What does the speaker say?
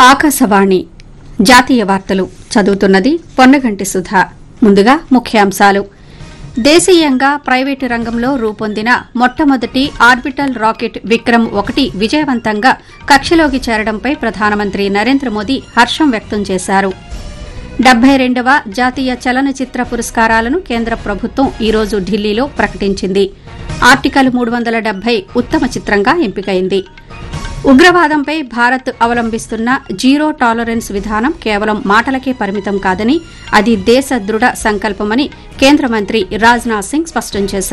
ఆకాశవాణి జాతీయ వార్తలు చదువుతున్నది పొన్నగంటి సుధా ముందుగా ముఖ్యాంశాలు దేశీయంగా ప్రైవేటు రంగంలో రూపొందిన మొట్టమొదటి ఆర్బిటల్ రాకెట్ విక్రమ్ ఒకటి విజయవంతంగా కక్షలోకి చేరడంపై ప్రధానమంత్రి నరేంద్ర మోదీ హర్షం వ్యక్తం చేశారు డెబ్బై రెండవ జాతీయ చలనచిత్ర పురస్కారాలను కేంద్ర ప్రభుత్వం ఈరోజు ఢిల్లీలో ప్రకటించింది ఆర్టికల్ మూడు వందల డెబ్బై ఉత్తమ చిత్రంగా ఎంపికైంది ఉగ్రవాదంపై భారత్ అవలంబిస్తున్న జీరో టాలరెన్స్ విధానం కేవలం మాటలకే పరిమితం కాదని అది దేశ దృఢ సంకల్పమని కేంద్ర మంత్రి రాజ్నాథ్ సింగ్ స్పష్టం చేశారు